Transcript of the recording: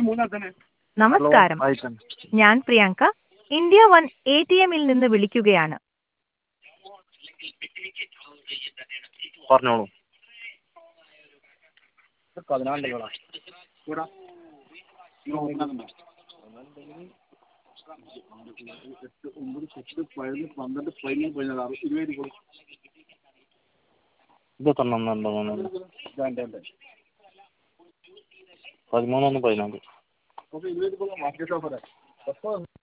നമസ്കാരം അയക്കാം ഞാൻ Priyanka India one A T എമ്മിൽ നിന്ന് വിളിക്കുകയാണ് പറഞ്ഞോളൂ ഇരുപത്തൊന്ന് ഒന്ന് മൂന്ന് പതിമൂന്ന് ഒന്ന് പതിനാല്